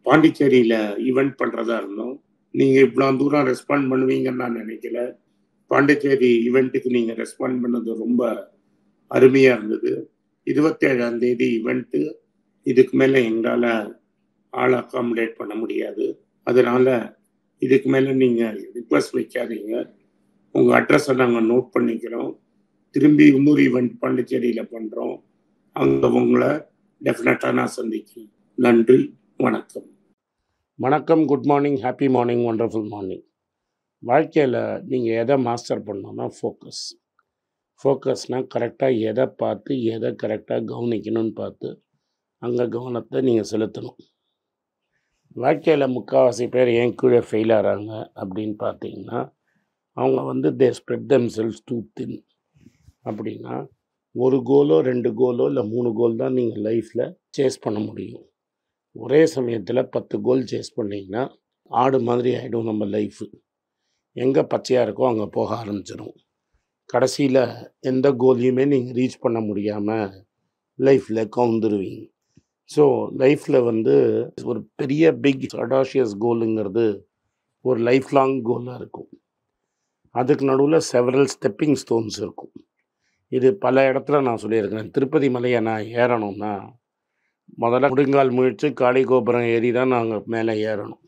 பாண்டிச்சேரியில் ஈவெண்ட் பண்ணுறதா இருந்தோம் நீங்கள் இவ்வளோ தூரம் ரெஸ்பாண்ட் பண்ணுவீங்கன்னு நான் நினைக்கல பாண்டிச்சேரி ஈவெண்ட்டுக்கு நீங்கள் ரெஸ்பாண்ட் பண்ணது ரொம்ப அருமையாக இருந்தது இருபத்தேழாம் தேதி ஈவெண்ட்டு இதுக்கு மேலே எங்களால் ஆள் அக்காமடேட் பண்ண முடியாது அதனால் இதுக்கு மேலே நீங்கள் ரிக்வஸ்ட் வைக்காதீங்க உங்கள் அட்ரஸை நாங்கள் நோட் பண்ணிக்கிறோம் திரும்பி இன்னொரு ஈவெண்ட் பாண்டிச்சேரியில் பண்ணுறோம் அங்கே உங்களை டெஃபினட்டாக நான் சந்திக்கிறேன் நன்றி வணக்கம் வணக்கம் good morning happy morning wonderful morning வாழ்க்கையில் நீங்கள் எதை மாஸ்டர் பண்ணணும்னா ஃபோக்கஸ் ஃபோக்கஸ்னால் கரெக்டாக எதை பார்த்து எதை கரெக்டாக கவனிக்கணும்னு பார்த்து அங்கே கவனத்தை நீங்கள் செலுத்தணும் வாழ்க்கையில் முக்கால்வாசி பேர் ஏன் கீழே ஃபெயில் ஆகிறாங்க அப்படின்னு பார்த்தீங்கன்னா அவங்க வந்து they spread them cells too thin அப்படின்னா ஒரு கோலோ ரெண்டு கோலோ இல்லை மூணு கோல் தான் நீங்கள் லைஃப்பில் சேஸ் பண்ண முடியும் ஒரே சமயத்தில் பத்து கோல் சேஸ் பண்ணிங்கன்னா ஆடு மாதிரி ஆகிடும் நம்ம லைஃபு எங்கே பச்சையாக இருக்கோ அங்கே போக ஆரம்பிச்சிடும் கடைசியில் எந்த கோலையுமே நீங்கள் ரீச் பண்ண முடியாமல் லைஃப்பில் கவுந்துருவீங்க ஸோ லைஃப்பில் வந்து ஒரு பெரிய பிக் அடாஷியஸ் கோலுங்கிறது ஒரு லைஃப் லாங் கோலாக இருக்கும் அதுக்கு நடுவில் செவரல் ஸ்டெப்பிங் ஸ்டோன்ஸ் இருக்கும் இது பல இடத்துல நான் சொல்லியிருக்கிறேன் திருப்பதி மலையை நான் ஏறணும்னா முதல்ல முடுங்கால் முழிச்சு காளி கோபுரம் ஏறி தான் நாங்கள் மேலே ஏறணும்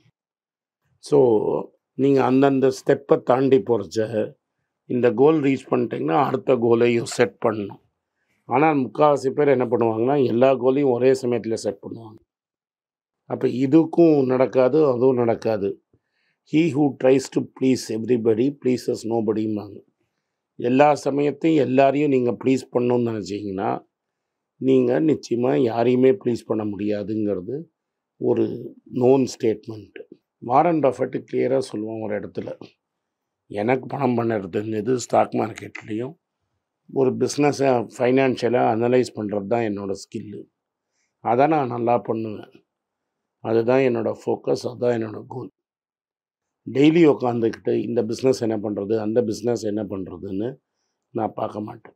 ஸோ நீங்கள் அந்தந்த ஸ்டெப்பை தாண்டி போகிறச்ச இந்த கோல் ரீச் பண்ணிட்டீங்கன்னா அடுத்த கோலையும் செட் பண்ணணும் ஆனால் முக்கால்வாசி பேர் என்ன பண்ணுவாங்கன்னா எல்லா கோலையும் ஒரே சமயத்தில் செட் பண்ணுவாங்க அப்போ இதுக்கும் நடக்காது அதுவும் நடக்காது he who tries to please everybody pleases நோபடிம்பாங்க எல்லா சமயத்தையும் எல்லாரையும் நீங்கள் ப்ளீஸ் பண்ணணும்னு நினச்சிங்கன்னா நீங்கள் நிச்சயமாக யாரையுமே ப்ளீஸ் பண்ண முடியாதுங்கிறது ஒரு நோன் ஸ்டேட்மெண்ட்டு வாரன் பஃபெட்டு கிளியராக சொல்லுவான் ஒரு இடத்துல எனக்கு பணம் பண்ணுறது தெரிஞ்சது ஸ்டாக் மார்க்கெட்லேயும் ஒரு பிஸ்னஸை ஃபைனான்ஷியலாக அனலைஸ் பண்ணுறது தான் என்னோடய ஸ்கில்லு அதை நான் நல்லா பண்ணுவேன் அதுதான் என்னோடய ஃபோக்கஸ் அதுதான் என்னோடய கோல் டெய்லி உட்காந்துக்கிட்டு இந்த பிஸ்னஸ் என்ன பண்ணுறது அந்த பிஸ்னஸ் என்ன பண்ணுறதுன்னு நான் பார்க்க மாட்டேன்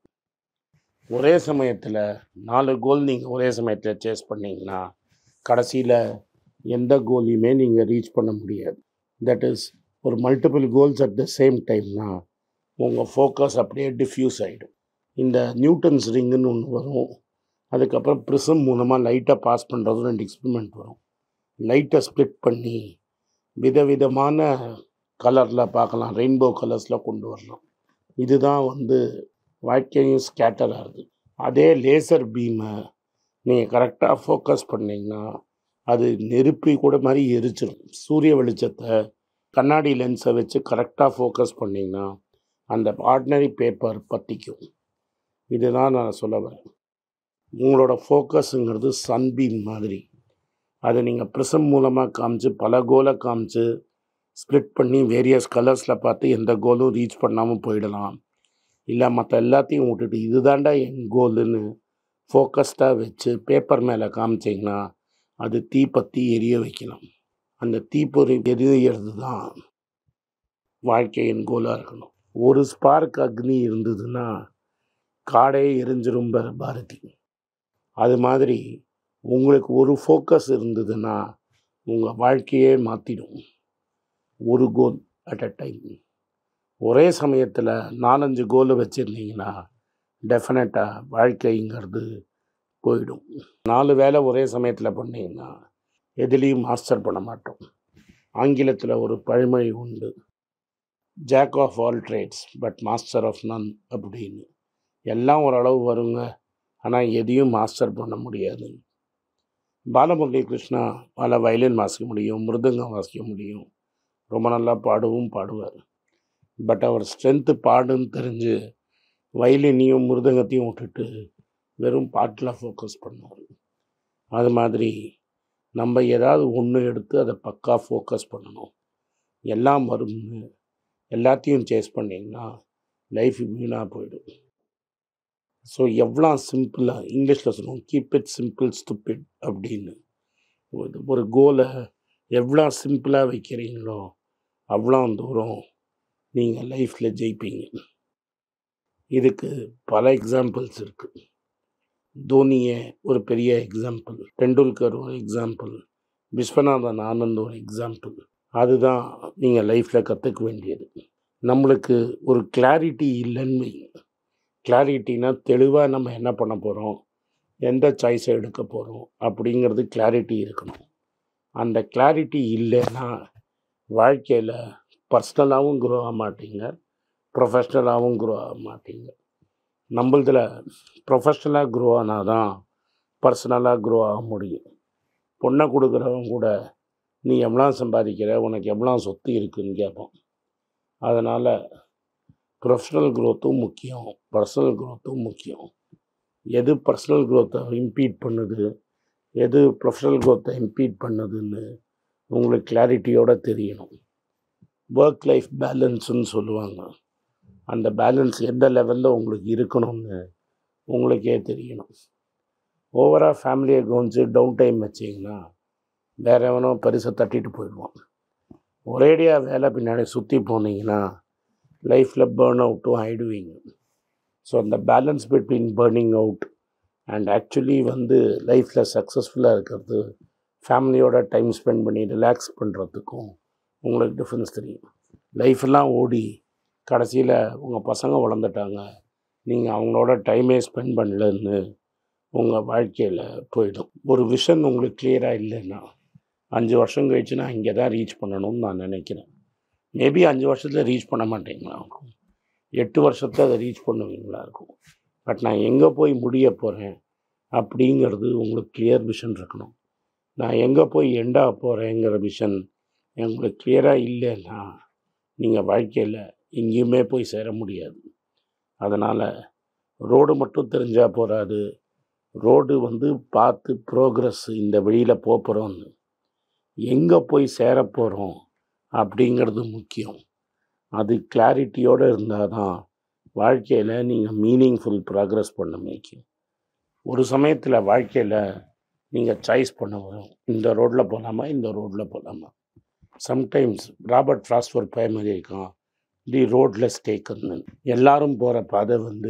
ஒரே சமயத்தில் நாலு கோல் நீங்கள் ஒரே சமயத்தில் சேஸ் பண்ணிங்கன்னா கடைசியில் எந்த கோலையுமே நீங்கள் ரீச் பண்ண முடியாது தட் இஸ் ஒரு multiple goals at the same டைம்னா உங்கள் ஃபோக்கஸ் அப்படியே டிஃப்யூஸ் ஆகிடும் இந்த நியூட்டன்ஸ் ரிங்குன்னு ஒன்று வரும் அதுக்கப்புறம் ப்ரிசம் மூலமாக லைட்டை பாஸ் பண்ணுறதும் ரெண்டு எக்ஸ்பெரிமெண்ட் வரும் லைட்டை ஸ்ப்ளிட் பண்ணி விதவிதமான கலரில் பார்க்கலாம் ரெயின்போ கலர்ஸில் கொண்டு வரலாம் இதுதான் வந்து வாழ்க்கையும் ஸ்கேட்டர் ஆகுது அதே லேசர் பீமை நீங்கள் கரெக்டாக ஃபோக்கஸ் பண்ணிங்கன்னா அது நெருப்பி கூட மாதிரி எரிச்சிடும் சூரிய வெளிச்சத்தை கண்ணாடி லென்ஸை வச்சு கரெக்டாக ஃபோக்கஸ் பண்ணிங்கன்னா அந்த ஆர்டினரி பேப்பர் பற்றிக்கும் இதுதான் நான் சொல்ல வரேன் உங்களோட ஃபோக்கஸுங்கிறது சன்பீம் மாதிரி அதை நீங்கள் ப்ரிசம் மூலமாக காமிச்சு பல கோலை காமிச்சு ஸ்ப்ளிட் பண்ணி வேரியஸ் கலர்ஸில் பார்த்து எந்த கோலும் ரீச் பண்ணாமல் போயிடலாம் இல்லை மற்ற எல்லாத்தையும் விட்டுட்டு இதுதாண்டா என் கோலுன்னு ஃபோக்கஸ்டாக வச்சு பேப்பர் மேலே காமிச்சிங்கன்னா அது தீப்பற்றி எரிய வைக்கலாம் அந்த தீப்பொறி எரியறது தான் வாழ்க்கையின் கோலாக இருக்கணும் ஒரு ஸ்பார்க் அக்னி இருந்ததுன்னா காடே எரிஞ்சிரும் பாரதி அது மாதிரி உங்களுக்கு ஒரு ஃபோக்கஸ் இருந்ததுன்னா உங்கள் வாழ்க்கையே மாற்றிடும் ஒரு கோல் அட் அ டைம் ஒரே சமயத்தில் நாலஞ்சு கோல் வச்சுருந்தீங்கன்னா டெஃபினட்டாக வாழ்க்கைங்கிறது போயிடும் நாலு வேலை ஒரே சமயத்தில் பண்ணிங்கன்னா எதுலேயும் மாஸ்டர் பண்ண மாட்டோம் ஆங்கிலத்தில் ஒரு பழமொழி உண்டு jack of all trades but master of none அப்படின்னு எல்லாம் ஓரளவு வருங்க ஆனால் எதையும் மாஸ்டர் பண்ண முடியாது பாலமுரளி கிருஷ்ணா பல வயலின் வாசிக்க முடியும் மிருதங்கம் வாசிக்க முடியும் ரொம்ப நல்லா பாடவும் பாடுவார் பட் அவர் ஸ்ட்ரென்த்து பாடுன்னு தெரிஞ்சு வயலினையும் மிருதங்கத்தையும் விட்டுட்டு வெறும் பாட்டில் ஃபோக்கஸ் பண்ணுவார் அது மாதிரி நம்ம ஏதாவது ஒன்று எடுத்து அதை பக்கா ஃபோக்கஸ் பண்ணணும் எல்லாம் வரும்னு எல்லாத்தையும் சேஸ் பண்ணிங்கன்னா லைஃப் வீணாக போயிடும் ஸோ எவ்வளோ சிம்பிளாக இங்கிலீஷில் சொல்லுவோம் கீப் இட் சிம்பிள் ஸ்டூப்பிட் அப்படின்னு ஒரு ஒரு கோலை எவ்வளோ சிம்பிளாக வைக்கிறீங்களோ அவ்வளோ தூரம் நீங்கள் லைஃப்பில் ஜெயிப்பீங்க இதுக்கு பல எக்ஸாம்பிள்ஸ் இருக்குது தோனியே ஒரு பெரிய எக்ஸாம்பிள் டெண்டுல்கர் ஒரு எக்ஸாம்பிள் விஸ்வநாதன் ஆனந்த் ஒரு எக்ஸாம்பிள் அதுதான் நீங்கள் லைஃப்பில் கற்றுக்க வேண்டியது நம்மளுக்கு ஒரு கிளாரிட்டி இல்லைன்னு வைங்க கிளாரிட்டினா தெளிவாக நம்ம என்ன பண்ண போகிறோம் எந்த சாய்ஸை எடுக்க போகிறோம் அப்படிங்கிறது கிளாரிட்டி இருக்கணும் அந்த கிளாரிட்டி இல்லைன்னா வாழ்க்கையில் பர்சனலாகவும் க்ரோ ஆக மாட்டீங்க ப்ரொஃபஷ்னலாகவும் க்ரோ ஆக மாட்டீங்க நம்மளதில் ப்ரொஃபஷ்னலாக க்ரோ ஆனால் தான் பர்சனலாக க்ரோ ஆக முடியும் பொண்ணை கொடுக்குறவங்க கூட நீ எவ்வளோ சம்பாதிக்கிற உனக்கு எவ்வளோ சொத்து இருக்குன்னு கேட்பான் அதனால் ப்ரொஃபஷ்னல் க்ரோத்தும் முக்கியம் பர்சனல் க்ரோத்தும் முக்கியம் எது பர்சனல் க்ரோத்தை இம்பீட் பண்ணுது எது ப்ரொஃபஷனல் க்ரோத்தை இம்பீட் பண்ணுதுன்னு உங்களுக்கு கிளாரிட்டியோடு தெரியணும் ஒர்க் லைஃப் பேலன்ஸுன்னு சொல்லுவாங்க அந்த பேலன்ஸ் எந்த லெவலில் உங்களுக்கு இருக்கணும்னு உங்களுக்கே தெரியணும் ஓவராக ஃபேமிலியை கவனிச்சு டவுன் டைம் வச்சிங்கன்னா வேற எவனோ பரிசை தட்டிட்டு போயிடுவான் ஒரேடியாக வேலை பின்னாடி சுற்றி போனீங்கன்னா லைஃப்பில் பேர்ன் அவுட்டும் ஆகிடுவீங்க ஸோ அந்த balance between burning out and actually வந்து லைஃப்பில் சக்ஸஸ்ஃபுல்லாக இருக்கிறது ஃபேமிலியோட டைம் ஸ்பெண்ட் பண்ணி ரிலாக்ஸ் பண்ணுறதுக்கும் உங்களுக்கு டிஃப்ரென்ஸ் தெரியும் லைஃப்லாம் ஓடி கடைசியில் உங்கள் பசங்க வளர்ந்துட்டாங்க நீங்கள் அவங்களோட டைமே ஸ்பெண்ட் பண்ணலன்னு உங்கள் வாழ்க்கையில் போயிடும் ஒரு விஷன் உங்களுக்கு கிளியராக இல்லைன்னா அஞ்சு வருஷம் கழிச்சு நான் இங்கே தான் ரீச் பண்ணணும்னு நான் நினைக்கிறேன் மேபி அஞ்சு வருஷத்தில் ரீச் பண்ண மாட்டீங்களா இருக்கும் எட்டு வருஷத்தில் அதை ரீச் பண்ணுவீங்களா இருக்கும் பட் நான் எங்கே போய் முடிய போகிறேன் அப்படிங்கிறது உங்களுக்கு கிளியர் விஷன் இருக்கணும் நான் எங்கே போய் எண்டாக போகிறேங்கிற விஷன் உங்களுக்கு கிளியராக இல்லைன்னா நீங்கள் வாழ்க்கையில் எங்கேயுமே போய் சேர முடியாது அதனால் ரோடு மட்டும் தெரிஞ்சால் போகாது ரோடு வந்து பார்த்து ப்ரோக்ரஸ் இந்த வழியில் போகிறோன்னு எங்கே போய் சேர போகிறோம் அப்படிங்கிறது முக்கியம் அது கிளாரிட்டியோடு இருந்தால் தான் வாழ்க்கையில் நீங்கள் மீனிங்ஃபுல் ப்ராக்ரஸ் பண்ண முடியும் ஒரு சமயத்தில் வாழ்க்கையில் நீங்கள் சாய்ஸ் பண்ண வரும் இந்த ரோட்டில் போகலாமா இந்த ரோட்டில் போகலாமா சம்டைம்ஸ் ராபர்ட் ஃப்ராஸ்ட் ஒரு பயமதி இருக்கான் தி ரோட்லெஸ் டேக்கன்னு எல்லாரும் போகிற பாதை வந்து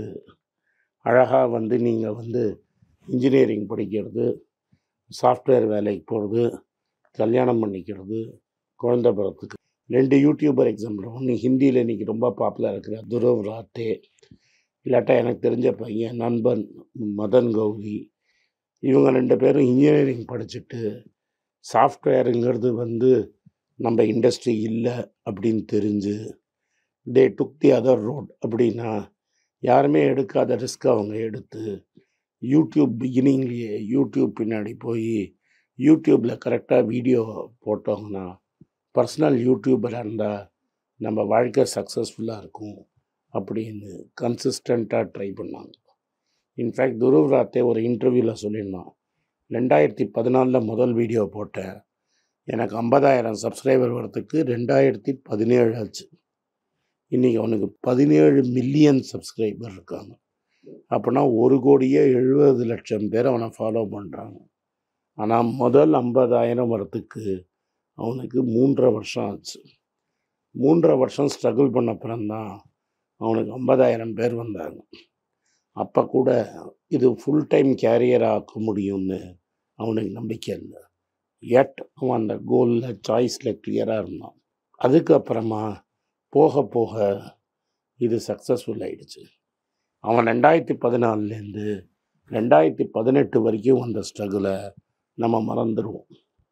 அழகாக வந்து நீங்கள் வந்து இன்ஜினியரிங் படிக்கிறது சாஃப்ட்வேர் வேலைக்கு போகிறது கல்யாணம் பண்ணிக்கிறது குழந்த பிறத்துக்கு ரெண்டு யூடியூபர் எக்ஸாம்பிள் ஒன்று ஹிந்தியில் இன்றைக்கி ரொம்ப பாப்புலர் இருக்கிற துருவ் ராத்தே இல்லாட்டா எனக்கு தெரிஞ்ச பையன் நண்பன் மதன் கௌரி இவங்க ரெண்டு பேரும் இன்ஜினியரிங் படிச்சுட்டு சாஃப்ட்வேருங்கிறது வந்து நம்ம இண்டஸ்ட்ரி இல்லை அப்படின்னு தெரிஞ்சு தே டுக் தி அதர் ரோட் அப்படின்னா யாருமே எடுக்காத ரிஸ்க் அவங்க எடுத்து யூடியூப் பிகினிங்லேயே யூடியூப் பின்னாடி போய் யூடியூப்பில் கரெக்டாக வீடியோ போட்டோங்கன்னா பர்சனல் யூடியூபராக இருந்தால் நம்ம வாழ்க்கை சக்ஸஸ்ஃபுல்லாக இருக்கும் அப்படின்னு கன்சிஸ்டண்ட்டாக ட்ரை பண்ணாங்க இன்ஃபேக்ட் துருவ் ராத்தே ஒரு இன்டர்வியூவில் சொல்லியிருந்தான் ரெண்டாயிரத்தி பதினாலில் முதல் வீடியோ போட்டேன் எனக்கு ஐம்பதாயிரம் சப்ஸ்கிரைபர் வரத்துக்கு ரெண்டாயிரத்தி பதினேழு ஆச்சு இன்றைக்கி அவனுக்கு பதினேழு மில்லியன் சப்ஸ்கிரைபர் இருக்காங்க அப்படின்னா ஒரு கோடியே எழுபது லட்சம் பேர் அவனை ஃபாலோ பண்ணுறாங்க ஆனால் முதல் ஐம்பதாயிரம் வரத்துக்கு அவனுக்கு மூன்றரை வருஷம் ஆச்சு மூன்றரை வருஷம் ஸ்ட்ரகிள் பண்ண அப்புறம்தான் அவனுக்கு ஐம்பதாயிரம் பேர் வந்தாங்க அப்போ கூட இது ஃபுல் டைம் கேரியர் ஆக்க முடியும்னு அவனுக்கு நம்பிக்கை இல்லை எட் அவன் அந்த கோலில் சாய்ஸில் கிளியராக இருந்தான் அதுக்கப்புறமா போக போக இது சக்ஸஸ்ஃபுல் ஆயிடுச்சு அவன் ரெண்டாயிரத்தி பதினாலுலேருந்து ரெண்டாயிரத்தி பதினெட்டு வரைக்கும் வந்த ஸ்ட்ரகிளை நம்ம மறந்துடுவோம்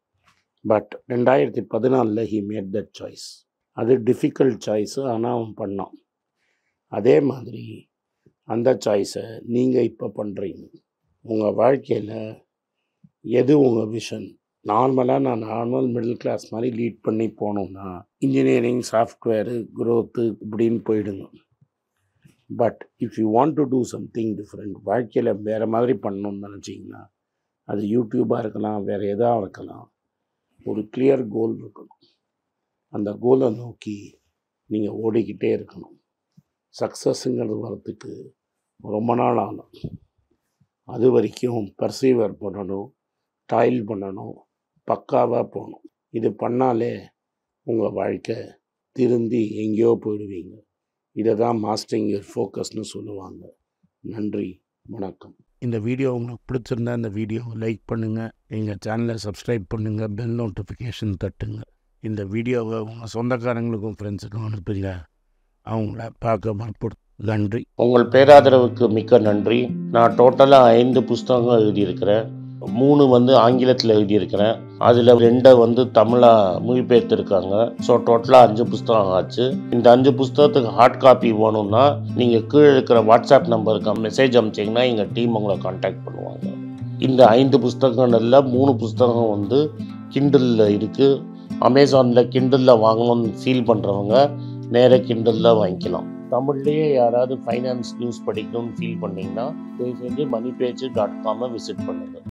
பட் ரெண்டாயிரத்தி பதினாலில் ஹி மேட் தட் சாய்ஸ் அது டிஃபிகல்ட் சாய்ஸு ஆனால் அவன் பண்ணான் அதே மாதிரி அந்த சாய்ஸை நீங்கள் இப்போ பண்ணுறீங்க உங்கள் வாழ்க்கையில் எது உங்கள் விஷன் நார்மலாக நான் நார்மல் மிடில் கிளாஸ் மாதிரி லீட் பண்ணி போனோம்னா இன்ஜினியரிங் சாஃப்ட்வேரு க்ரோத்து இப்படின்னு போயிடுங்க but if you want to do something different வாழ்க்கையில் வேறு மாதிரி பண்ணணும்னு நினச்சிங்கன்னா அது யூடியூப்பாக இருக்கலாம் வேறு எதாக இருக்கலாம் ஒரு கிளியர் கோல் இருக்கணும் அந்த கோலை நோக்கி நீங்கள் ஓடிக்கிட்டே இருக்கணும் சக்ஸஸ்ங்கிறது வரத்துக்கு ரொம்ப நாள் ஆகும் அது வரைக்கும் பர்சீவர் பண்ணணும் டாயில் பண்ணணும் பக்காவாக போகணும் இது பண்ணாலே உங்கள் வாழ்க்கை திருந்தி எங்கேயோ போயிடுவீங்க இதை தான் மாஸ்டரிங் யுவர் ஃபோக்கஸ்னு சொல்லுவாங்க நன்றி வணக்கம் இந்த வீடியோ உங்களுக்கு பிடிச்சிருந்தா இந்த வீடியோவை லைக் பண்ணுங்கள் எங்கள் சேனலை சப்ஸ்கிரைப் பண்ணுங்கள் பெல் நோட்டிஃபிகேஷன் தட்டுங்க இந்த வீடியோவை உங்கள் சொந்தக்காரங்களுக்கும் ஃப்ரெண்ட்ஸுக்கும் அனுப்புங்க அவங்கள பார்க்க மறுப்படு நன்றி உங்கள் பேராதரவுக்கு மிக்க நன்றி நான் டோட்டலாக ஐந்து புஸ்தகங்கள் எழுதியிருக்கிறேன் மூணு வந்து ஆங்கிலத்தில் எழுதியிருக்கிறேன் அதில் ரெண்டை வந்து தமிழாக மொழிபெயர்த்திருக்காங்க ஸோ டோட்டலாக அஞ்சு புஸ்தகம் ஆச்சு இந்த அஞ்சு புஸ்தகத்துக்கு ஹார்ட் காப்பி வேணும்னா நீங்கள் கீழே இருக்கிற வாட்ஸ்அப் நம்பருக்கு மெசேஜ் அனுப்பிச்சிங்கன்னா எங்கள் டீம் உங்களை காண்டாக்ட் பண்ணுவாங்க இந்த ஐந்து புஸ்தகங்கள்ல மூணு புஸ்தகம் வந்து கிண்டலில் இருக்குது அமேசானில் கிண்டலில் வாங்கணும்னு ஃபீல் பண்ணுறவங்க நேராக கிண்டலில் வாங்கிக்கலாம் தமிழ்லேயே யாராவது ஃபைனான்ஸ் நியூஸ் படிக்கணும்னு ஃபீல் பண்ணீங்கன்னா தயவு செஞ்சு மணி பேஜ் டாட் காமை விசிட் பண்ணுங்கள்